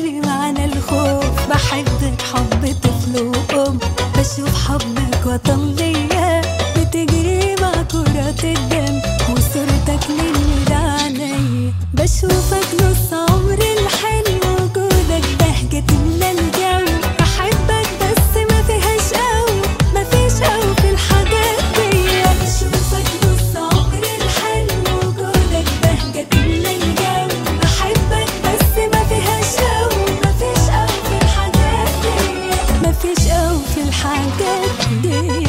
لي معنى الخوف بحبك حب طفل وأم بشوف حبك وطن ليا بتجري مع كرات الدم وصورتك مني لعنيا بشوفك نص عمري الحلو وجودك بهجة تملى الجو بحبك بس ما فيهاش قوي ما فيش قوي في الحاجات دي بشوفك نص عمري الحلو وجودك بهجة تملى الجو بحبك بس ما فيهاش قوي ما فيش قوي في الحاجات دي ما فيش قوي في الحاجات دي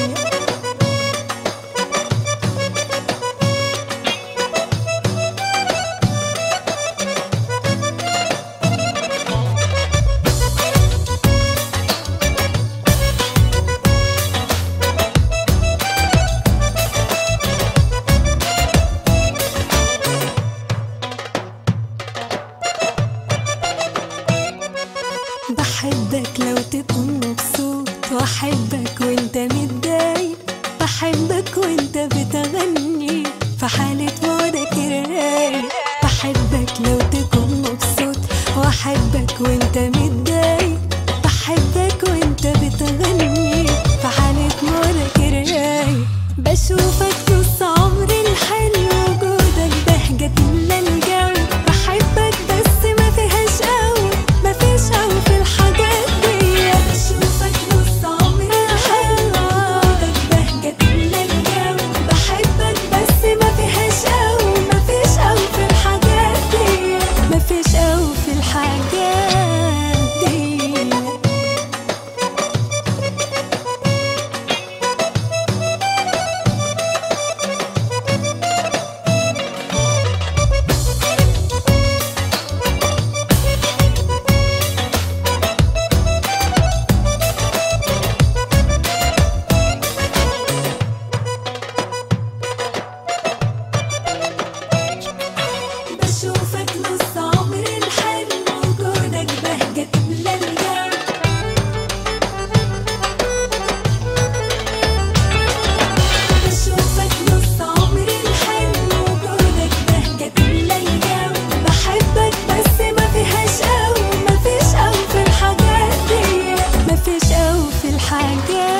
بحبك لو تكون مبسوط واحبك وانت متضايق بحبك وانت بتغني في حالة مودك الرايق بحبك لو تكون مبسوط واحبك وانت متضايق بحبك وانت بتغني في حالة مودك الرايق بشوفك نص عمري الحلو وجودك بهجة تملى الجو بحبك بس ما فيهاش قوي ما فيش قوي في الحاجات دي بشوفك نص عمري الحلو وجودك بهجة تملى الجو بحبك بس ما فيهاش قوي ما فيش قوي في الحاجات دي ما فيش قوي في الحاجات دي بشوفك نص عمري الحلو وجودك بهجة تملى الجو بشوفك نص عمري الحلو وجودك بهجة تملى الجو بحبك بس ما فيهاش قوي ما فيش قوي في الحاجات دي ما فيش قوي في الحاجات